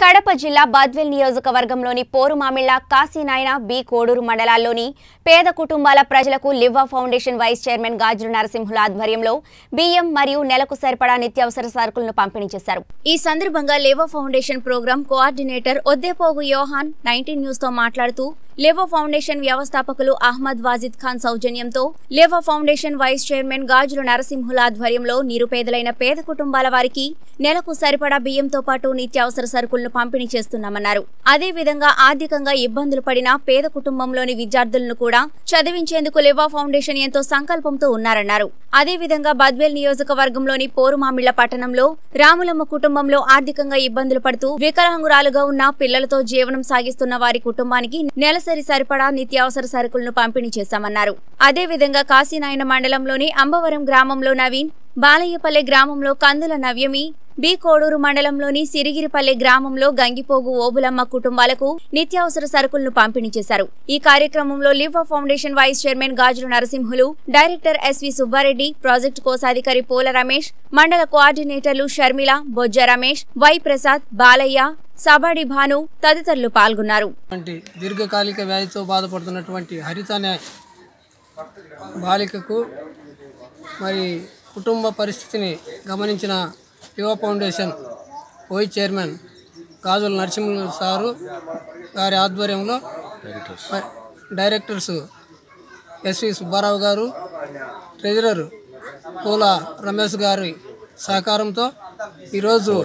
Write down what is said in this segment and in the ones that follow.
కడప జిల్లా బద్వేల్ నియోజకవర్గంలోని పోరుమామిళ్ల కాశీనాయన బి కోడూరు మండలాల్లోని పేద కుటుంబాల ప్రజలకు లివ్వా foundation vice chairman Gajula Narasimhulu ఆధ్వర్యంలో బియ్యం మరియు నెలకు సరిపడా నిత్యావసర సరుకులను పంపిణీ చేశారు ఈ సందర్భంగా లివ్వా foundation program coordinator Oddepogu Yohan nineteen news తో మాట్లాడుతూ లేవా ఫౌండేషన్ వ్యవస్థాపకులు అహ్మద్ వాజిద్ ఖాన్ సౌజన్యంతో లేవా foundation vice chairman Gajula Narasimhulu ఆధ్వర్యంలో నిరుపేదలైన పేద కుటుంబాల వారికి నెలకు సరిపడా బియ్యంతో పాటు నిత్యావసర సరుకులను పంపిణీ చేస్తున్నామన్నారు అదే విధంగా ఆర్థికంగా ఇబ్బందులు పడిన పేద కుటుంబంలోని విద్యార్థులను కూడా చదివించేందుకు లేవా ఫౌండేషన్ ఎంతో సంకల్పంతో ఉన్నారన్నారు అదే విధంగా బద్వేల్ నియోజకవర్గంలోని పోరుమామిళ్ల పట్టణంలో రాములమ్మ కుటుంబంలో ఆర్థికంగా ఇబ్బందులు పడుతూ వికలాంగురాలుగా ఉన్న పిల్లలతో జీవనం సాగిస్తున్న వారి కుటుంబానికి నెలసరి సరిపడా నిత్యావసర సరుకులను పంపిణీ చేశామన్నారు అదే విధంగా కాశీనాయన మండలంలోని అంబవరం గ్రామంలో నవీన్ బాలయ్యపల్లె గ్రామంలో కందుల నవ్యమి బి కోడూరు మండలంలోని సిరిగిరిపల్లె గ్రామంలో గంగిపోగు ఓబులమ్మ కుటుంబాలకు నిత్యావసర సరుకులను పంపిణీ చేశారు ఈ కార్యక్రమంలో లివ్వా foundation vice chairman Gajula Narasimhulu director S V Subbareddy project కోశాధికారి పోల రమేష్ మండల కోఆర్డినేటర్లు షర్మిల బొజ్జ రమేష్ వై ప్రసాద్ బాలయ్య సబాడి భాను తదితరులు పాల్గొన్నారు వంటి దీర్ఘకాలిక వ్యాధితో బాధపడుతున్నటువంటి హరిత అనే బాలికకు మరి కుటుంబ పరిస్థితిని గమనించిన యువ foundation vice chairman Gajula Narasimha sir గారి ఆధ్వర్యంలో మ- డైరెక్టర్స్ ఎస్వి సుబ్బారావు గారు ట్రెజరర్ పూల రమేష్ గారి సహకారంతో ఈరోజు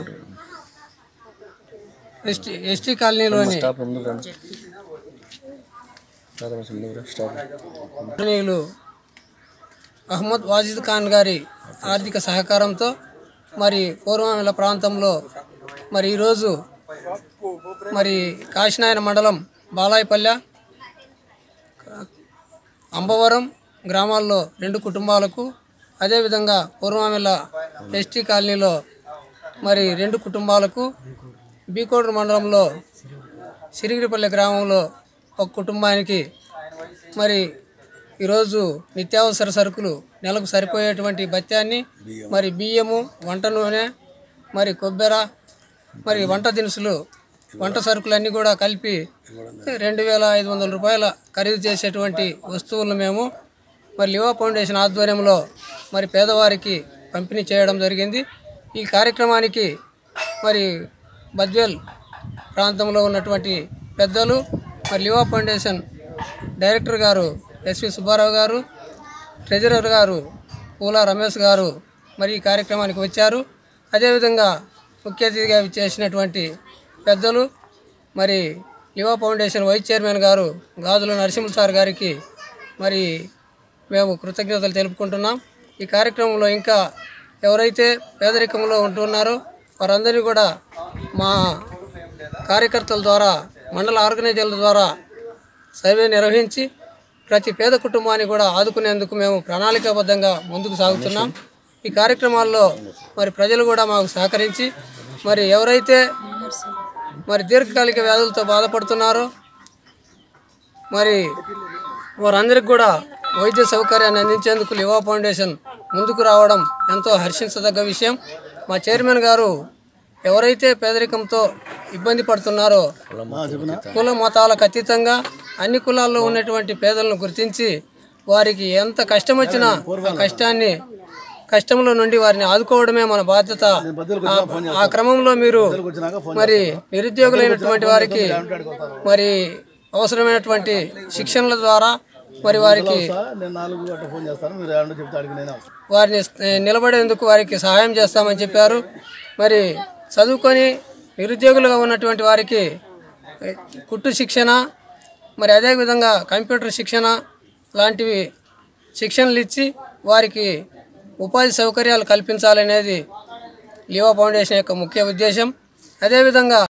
ఎస్టీ ఎస్టీ కాలనీలోని గౌరవనీయులు అహ్మద్ వాజిద్ ఖాన్ గారి ఆర్థిక సహకారంతో మరి పూర్వమిల ప్రాంతంలో మరి ఈరోజు మరి కాశీనాయన మండలం బాలాయపల్లె అంబవరం గ్రామాల్లో రెండు కుటుంబాలకు అదేవిధంగా పూర్వమిల్ల ఎస్టీ కాలనీలో మరి రెండు కుటుంబాలకు బీకోడూరు మండలంలో సిరిగిరిపల్లె గ్రామంలో ఒక కుటుంబానికి మరి ఈరోజు నిత్యావసర సరుకులు నెలకు సరిపోయేటువంటి బత్యాన్ని మరి బియ్యము వంట నూనె మరి కొబ్బెర మరి వంట దినుసులు వంట సరుకులన్నీ కూడా కలిపి రెండు వేల ఐదు వందల రూపాయల ఖరీదు చేసేటువంటి వస్తువులను మేము మరి లివా ఫౌండేషన్ ఆధ్వర్యంలో మరి పేదవారికి పంపిణీ చేయడం జరిగింది ఈ కార్యక్రమానికి మరి బద్వేల్ ప్రాంతంలో ఉన్నటువంటి పెద్దలు మరి లివా ఫౌండేషన్ డైరెక్టర్ గారు ఎస్వి సుబ్బారావు గారు ట్రెజరర్ గారు పూల రమేష్ గారు మరి ఈ కార్యక్రమానికి వచ్చారు అదేవిధంగా ముఖ్య అతిథిగా చేసినటువంటి పెద్దలు మరి లివా ఫౌండేషన్ వైస్ చైర్మన్ గారు గాజుల నరసింహ సార్ గారికి మరి మేము కృతజ్ఞతలు తెలుపుకుంటున్నాం ఈ కార్యక్రమంలో ఇంకా ఎవరైతే పేదరికంలో ఉంటున్నారో వారందరినీ కూడా మా కార్యకర్తల ద్వారా మండల ఆర్గనైజర్ల ద్వారా సర్వే నిర్వహించి ప్రతి పేద కుటుంబాన్ని కూడా ఆదుకునేందుకు మేము ప్రణాళికాబద్ధంగా ముందుకు సాగుతున్నాం ఈ కార్యక్రమాల్లో మరి ప్రజలు కూడా మాకు సహకరించి మరి ఎవరైతే మరి దీర్ఘకాలిక వ్యాధులతో బాధపడుతున్నారో మరి వారందరికి కూడా వైద్య సౌకర్యాన్ని అందించేందుకు లివా ఫౌండేషన్ ముందుకు రావడం ఎంతో హర్షించదగ్గ విషయం మా చైర్మన్ గారు ఎవరైతే పేదరికంతో ఇబ్బంది పడుతున్నారో కుల మతాలకు అతీతంగా అన్ని కులాల్లో ఉన్నటువంటి పేదలను గుర్తించి వారికి ఎంత కష్టం వచ్చినా ఆ కష్టాన్ని కష్టంలో నుండి వారిని ఆదుకోవడమే మన బాధ్యత ఆ- ఆ క్రమంలో మీరు మరి నిరుద్యోగులైనటువంటి వారికి మరి అవసరమైనటువంటి శిక్షణల ద్వారా మరి వారికి నేను నాలుగు గంటల ఫోన్ చేస్తాను మీరు ఏమన్నా చెప్తే అడిగి నేను వారిని ఏ, నిలబడేందుకు వారికి సహాయం చేస్తామని చెప్పారు మరి చదువుకొని నిరుద్యోగులుగా ఉన్నటువంటి వారికి ఏ, కుట్టు శిక్షణ మరి అదేవిధంగా కంప్యూటర్ శిక్షణ లాంటివి శిక్షణలు ఇచ్చి వారికి ఉపాధి సౌకర్యాలు కల్పించాలనేది లివా ఫౌండేషన్ యొక్క ముఖ్య ఉద్దేశం అదేవిధంగా